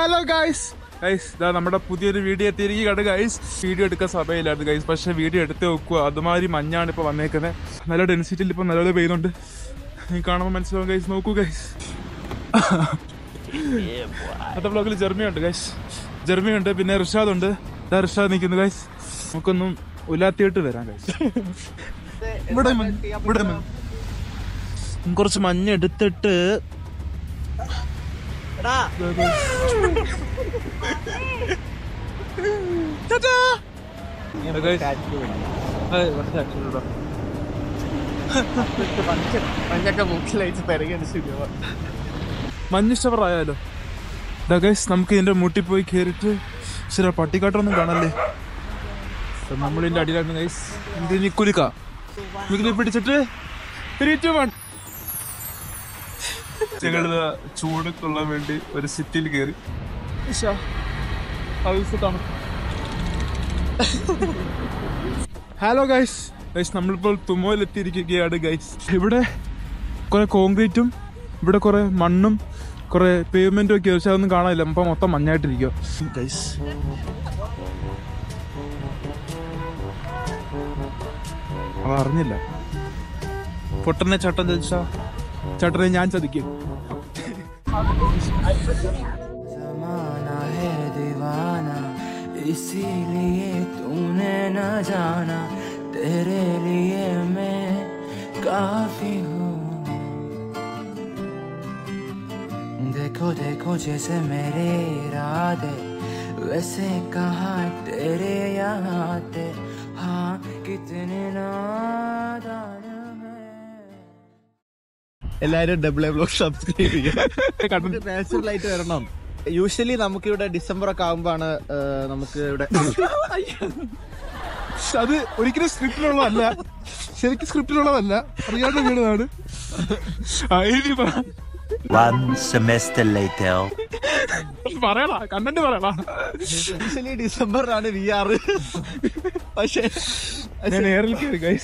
Hello guys guys ഇതാ നമ്മുടെ പുതിയൊരു വീഡിയോ എത്തിയിരിക്കുകയാണ് ഗൈസ് വീഡിയോ എടുക്കാൻ സമയമില്ലായിരുന്നു ഗൈസ് പക്ഷെ വീഡിയോ എടുത്ത് വെക്കുക അതുമാതിരി മഞ്ഞാണ് ഇപ്പോൾ വന്നേക്കുന്നത് നല്ല ഡെൻസിറ്റിയിൽ ഇപ്പോൾ നല്ലപോലെ പെയ്യുന്നുണ്ട് നീ കാണുമ്പോൾ മനസ്സിലാവും ഗൈസ് നോക്കൂ ഗൈസ് അടുത്ത ബ്ലോഗിൽ ജെർമിയുണ്ട് ഗൈസ് ജെർമിയുണ്ട് പിന്നെ റിഷാദ് ഉണ്ട് ഇതാ റിഷാദ് നിൽക്കുന്നു ഗൈസ് നമുക്കൊന്നും ഉലാത്തിയിട്ട് വരാം ഗൈസ് ഇവിടെ മഞ്ഞ്, ഇവിടെ മഞ്ഞ്. കുറച്ച് മഞ്ഞ് എടുത്തിട്ട് ടാറ്റാ. Guys. ഹായ്, കുറച്ച് action ഇടാം. മഞ്ഞൊക്കെ മൂക്കിലയച്ച് പെരകയാണ് മഞ്ഞ് ഷവറായാലോ ഇതാ ഗൈസ് നമുക്ക് ഇതിന്റെ മുട്ടി പോയി കയറിയിട്ട് ശരി പട്ടിക്കാട്ടൊന്നും കാണല്ലേ So, നമ്മൾ ഇതിന്റെ അടിയിലാണ് ഗൈസ് ഇത് കുലുക്ക കുലുക്കി പിടിച്ചിട്ട് ത്രീ ടു വൺ ഞങ്ങളിത് ചൂട് കൊള്ളാൻ വേണ്ടി ഒരു സിറ്റിയിൽ കയറി ഹലോ ഗൈസ് ഗൈസ് നമ്മളിപ്പോൾ തുമ്മോയിലെത്തിയിരിക്കുകയാണ് ഗൈസ് ഇവിടെ കുറെ കോൺക്രീറ്റും ഇവിടെ കുറെ മണ്ണും കുറെ പേയ്മെന്റും ഒക്കെ പക്ഷെ അതൊന്നും കാണാനില്ല ഇപ്പൊ മൊത്തം മഞ്ഞായിട്ടിരിക്കുക ഗൈസ് അവ അറിഞ്ഞില്ല പൊട്ടനെ ചട്ടം ചതിച്ച ചട്ടനെ ഞാൻ ചതിക്കും जमाना है दीवाना इसीलिए तूने न जाना तेरे लिए मैं काफी हूँ देखो देखो जैसे मेरे इरादे वैसे कहा तेरे यहाँ थे हाँ कितने नादान है എല്ലാരും ഡബിൾ എ ബ്ലോഗ് സബ്സ്ക്രൈബ് ചെയ്യാം നാച്ചുറൽ ആയിട്ട് വരണം യൂഷ്വലി നമുക്ക് ഇവിടെ ഡിസംബർ ഒക്കെ ആകുമ്പോഴാണ് നമുക്ക് ഇവിടെ അത് ഒരിക്കലും സ്ക്രിപ്റ്റിലുള്ളതല്ല ശരിക്കും സ്ക്രിപ്റ്റിലുള്ളതല്ല അറിയാതെ വീണതാണ് ആ, എഴുതി പറ One semester later. പറയടാ കണ്ടന്റ് പറയടാ യൂഷ്വലി ഡിസംബറിലാണ് വി ആർ പക്ഷേ ഞാൻ എയറിൽ കയറി ഗൈസ്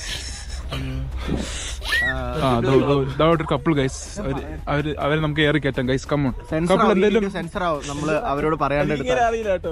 ഒരു കപ്പിൾ ഗൈസ് അവര് അവരെ നമുക്ക് ഏറി കയറ്റാം ഗൈസ് കമ്മോൺ കപ്പിൾ എന്തെങ്കിലും സെൻസർ ആവും നമ്മള് അവരോട് പറയാണ്ട് എടുത്താൽ. അറിയില്ല കേട്ടോ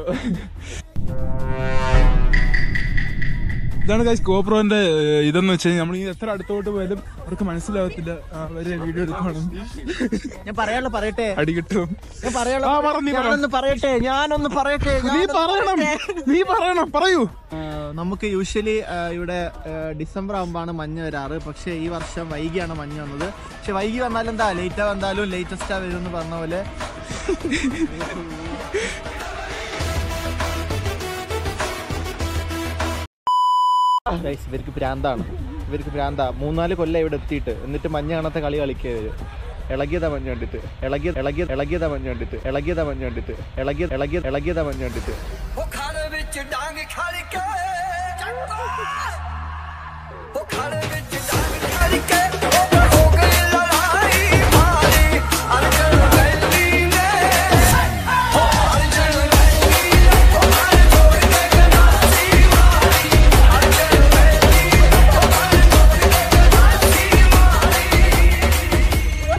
ഇതാണ് ഗൈസ് ഗോപ്രോന്റെ ഇതെന്ന് വെച്ച് കഴിഞ്ഞാൽ നമ്മൾ ഈ എത്ര അടുത്തോട്ട് പോയാലും അവർക്ക് മനസ്സിലാവത്തില്ല ആ, അവര് വീഡിയോ എടുക്കണം ഞാൻ പറയാനുള്ള പറയട്ടെ അടി കിട്ടും ഞാൻ പറയാനുള്ള ആ, പറ, നീ പറ. ഞാനൊന്ന് പറയട്ടെ ഞാനൊന്ന് പറയട്ടെ നീ ഞാനൊന്ന് പറയണം പറയട്ടെ. നീ പറയണം പറയൂ ആ, നമുക്ക് യൂഷ്വലി ഇവിടെ ആ, ഡിസംബർ ആകുമ്പോഴാണ് മഞ്ഞ് വരാറ് പക്ഷേ ഈ വർഷം വൈകിയാണ് മഞ്ഞ് വന്നത് പക്ഷെ വൈകി വന്നാലും എന്താ ലേറ്റാ വന്നാലും ലേറ്റസ്റ്റാ വരും എന്ന് പറഞ്ഞ പോലെ Guys, ഇവർക്ക് ഭ്രാന്താണ് ഇവർക്ക് ഭ്രാന്ത മൂന്നാല് കൊല്ലം ഇവിടെ എത്തിയിട്ട് എന്നിട്ട് മഞ്ഞ കാണാത്ത കളി കളിക്കുക ഇളകിയതാ മഞ്ഞ് കണ്ടിട്ട് ഇളകിയ ഇളകിയ ഇളകിയതാ മഞ്ഞ് കണ്ടിട്ട് ഇളകിയതാ മഞ്ഞ് കണ്ടിട്ട് ഇളകിയ ഇളകിയ ഇളകിയതാ മഞ്ഞ് കണ്ടിട്ട് ਉਹ ਖਾੜੇ ਵਿੱਚ ਡਾਂਗ ਖੜ ਕੇ ਉਹ ਖਾੜੇ ਵਿੱਚ ਡਾਂਗ ਖੜ ਕੇ ਉਹ ਹੋ ਗਈ ਲੜਾਈ ਮਾਰੀ ਅਰਜਨ ਵੈਲੀ ਨੇ ਹੋ ਅਰਜਨ ਵੈਲੀ ਨੇ ਉਹ ਮਾਰ ਛੋੜ ਕੇ ਗਨਾਸੀ ਮਾਰੀ ਅਰਜਨ ਵੈਲੀ ਨੇ ਉਹ ਮਾਰ ਛੋੜ ਕੇ ਗਨਾਸੀ ਮਾਰੀ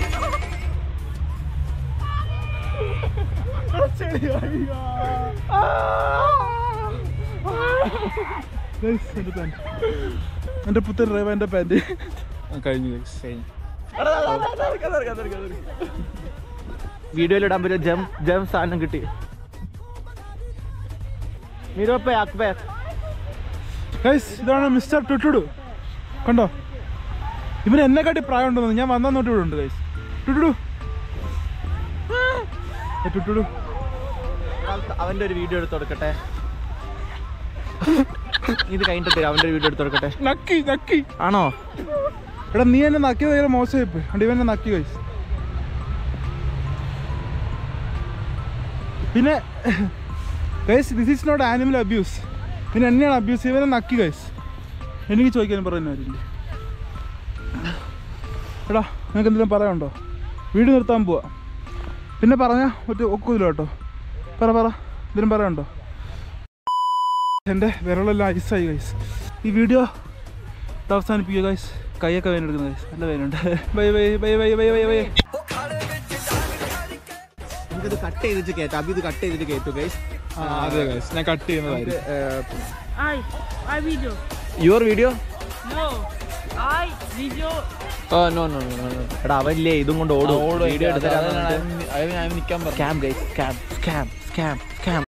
Guys, എന്റെ പാന്റ് എന്റെ പുത്തൻ റേവന്റെ പാന്റ് കഴിഞ്ഞു ഗൈസ് കഴിഞ്ഞു വീഡിയോയിൽ ഇടാൻ പറ്റിയ ജം ജം സാധനം കിട്ടി മീരോപ്പേ അക്ബേ ഗൈസ് ഇതാണ് മിസ്റ്റർ ടുട്ടുടു കണ്ടോ ഇവന് എന്നെക്കാട്ടി പ്രായം ഉണ്ടെന്ന് ഞാൻ വന്നോട്ട് ഇവിടെ ഉണ്ട് ഗൈസ് ടുട്ടുടു ഏ, ടുട്ടുടു അവന്റെ ഒരു വീഡിയോ എടുത്ത് കൊടുക്കട്ടെ ഇത് കഴിഞ്ഞിട്ട് തരാം അവന്റെ വീഡിയോ എടുത്ത് കൊടുക്കട്ടെ നക്കി നക്കി ആണോ എടാ നീ എന്നെ നക്കിയത് ഭയങ്കര മോശമായിപ്പോയി അണ്ട് ഇവൻ എന്നെ നക്കി ഗൈസ് പിന്നെ guys this is not animal abuse പിന്നെ എന്നെയാണ് അബ്യൂസ് ഇവനെ നക്കി ഗൈസ് എനിക്ക് ചോദിക്കാനും പറയുന്ന കാര്യമില്ല എടാ നിനക്ക് എന്തെങ്കിലും പറയാനുണ്ടോ വീട് നിർത്താൻ പോവാ പിന്നെ പറഞ്ഞ ഒറ്റ ഒക്കില്ല കേട്ടോ പറ പറ എന്തെങ്കിലും പറയാനുണ്ടോ എൻ്റെ വിരളെല്ലാം ഐസായി ഗൈസ് ഈ വീഡിയോ അവസാനിപ്പിക്കുക ഗൈസ് കൈയൊക്കെ വേനെടുക്കുന്നത് ഗൈസ് നല്ല വേനുണ്ട് bye bye bye bye bye bye bye ਉਹ ਖਾੜੇ ਵਿੱਚ ਡਾਂਗ ਖੜ ਕੇ നമുക്കിത് കട്ട് ചെയ്തിട്ട് കയറ്റാം അഭി ഇത് കട്ട് ചെയ്തിട്ട് കയറ്റു ഗൈസ് ആ, അതെ ഗൈസ് ഞാൻ കട്ട് ചെയ്യുന്നതായിരിക്കും I I video. Your video No. I video. എടാ അവല്ലേ ഇതും കൊണ്ട് ഓടും വീഡിയോ എടുത്തിട്ട് നിൽക്കാൻ scam guys scam scam scam scam